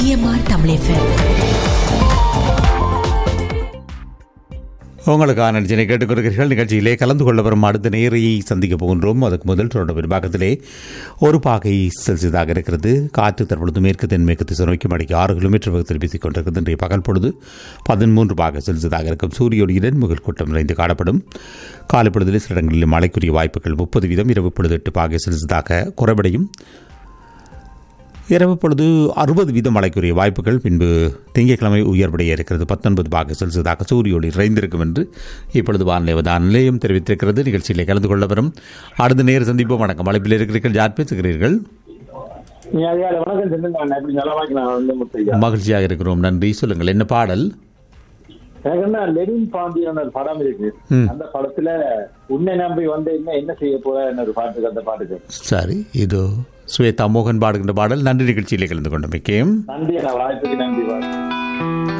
EMR Tamil FM உங்களுக்கான நிகழ்ச்சியை கேட்டுக்கொள்கிறீர்கள் நிகழ்ச்சியிலே கலந்து கொள்ள வரும் அடுத்த நேரையை சந்திக்க போகின்றோம் அதுக்கு முதல் தொடர்பு பின்பாகத்திலே ஒரு பாகை செல்சியஸாக இருக்கிறது காற்று தற்பொழுது மேற்கு தென்மேற்கு திசை நோக்கி மணிக்கு ஆறு கிலோமீட்டர் வேகத்தில் வீசிக் கொண்டிருக்கிறது இன்றைய பகல் பொழுது பதிமூன்று பாகை செல்சியஸாக இருக்கும் சூரிய ஒளியுடன் முகல் கூட்டம் நிறைந்து காணப்படும் காலை பொழுதில் சில இடங்களில் மழைக்குரிய வாய்ப்புகள் முப்பது வீதம் இரவு பொழுது எட்டு பாகை செல்சியஸாக குறைவடையும் இரவு பொழுது அறுபது வீதம் மழைக்குரிய வாய்ப்புகள் பின்பு திங்கட்கிழமை உயர்வடைய இருக்கிறது பத்தொன்பது பாக செல்சியஸாக சூரிய ஒளி நிறைந்திருக்கும் என்று இப்பொழுது வானிலை அவதான நிலையம் தெரிவித்திருக்கிறது நிகழ்ச்சியிலே கலந்து கொள்ள வரும் அடுத்த நேர சந்திப்போம் வணக்கம் அழைப்பில் இருக்கிறீர்கள் யார் பேசுகிறீர்கள் நீ அதிகாலை வணக்கம் சென்று நான் எப்படி நலமாக்கி நான் வந்து முத்தையா மகிழ்ச்சியாக இருக்கிறோம் நன்றி சொல்லுங்கள் என்ன பாடல் எனக்கு என்ன லெனின் பாண்டியன் ஒரு படம் இருக்கு ம். அந்த படத்துல உன்னை நம்பி வந்து என்ன என்ன செய்ய போற ஒரு பாட்டுக்கு அந்த பாட்டுக்கு சரி இது சுவேதா மோகன் பாடுகின்ற பாடல் நன்றி நிகழ்ச்சியிலே கலந்து கொண்டமைக்கேன் நன்றி நான் வாய்ப்புக்கு நன்றி வாழ்க்கை